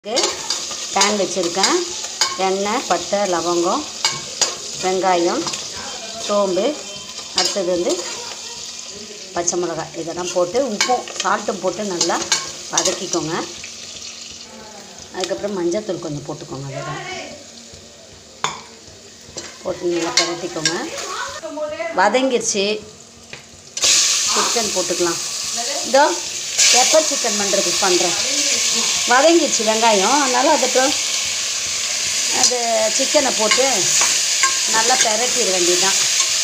pan வச்சுருக்கேன் எண்ணெய் பட்டை லவங்கம் வெங்காயம் சோம்பு அடுத்தது வந்து பச்சை மிளகாய் இதெல்லாம் போட்டு உப்பும் சால்ட்டும் போட்டு நல்லா வதக்கிக்கோங்க அதுக்கப்புறம் மஞ்சத்தூள் கொஞ்சம் போட்டுக்கோங்க அதில் போட்டு நல்லா பரட்டிக்கோங்க வதங்கிருச்சு சிக்கன் போட்டுக்கலாம் இதோ பெப்பர் சிக்கன் பண்ணுறதுக்கு பண்ணுறேன் வதங்கிருச்சு வெங்காயம் அதனால் அதுக்கு அது சிக்கனை போட்டு நல்லா பெரட்டிட வேண்டியதுதான்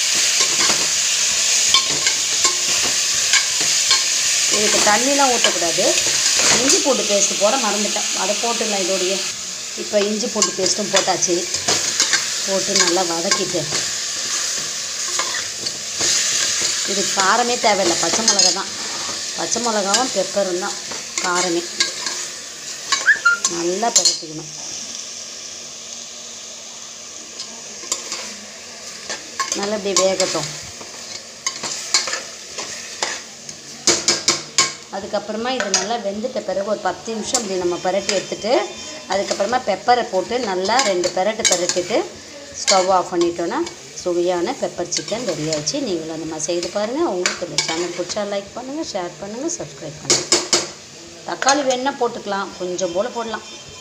இதுக்கு தண்ணிலாம் ஊற்றக்கூடாது இஞ்சி பூண்டு பேஸ்ட்டு போட மறந்துட்டேன் அதை போட்டுடலாம் இதோடைய இப்போ இஞ்சி பூண்டு பேஸ்ட்டும் போட்டாச்சு போட்டு நல்லா வதக்கிட்டு இது காரமே தேவையில்லை பச்சை மிளகா தான் பச்சை மிளகாவும் பெப்பரும் தான் காரமே நல்லா பரட்டிக்கணும் நல்லா இப்படி வேகட்டும் அதுக்கப்புறமா இது நல்லா வெந்துட்ட பிறகு ஒரு பத்து நிமிஷம் இப்படி நம்ம பரட்டி எடுத்துட்டு அதுக்கப்புறமா பெப்பரை போட்டு நல்லா ரெண்டு பெரட்டு பெரட்டிட்டு ஸ்டவ் ஆஃப் பண்ணிட்டோன்னா சுவையான பெப்பர் சிக்கன் ரெடி ஆயிடுச்சு நீங்களும் அந்த மாதிரி செய்து பாருங்கள் உங்களுக்கு இந்த சேனல் பிடிச்சா லைக் பண்ணுங்கள் ஷேர் பண்ணுங்கள் சப்ஸ்கிரைப் பண்ணுங்கள் தக்காளி வேணுன்னா போட்டுக்கலாம் கொஞ்சம் போல் போடலாம்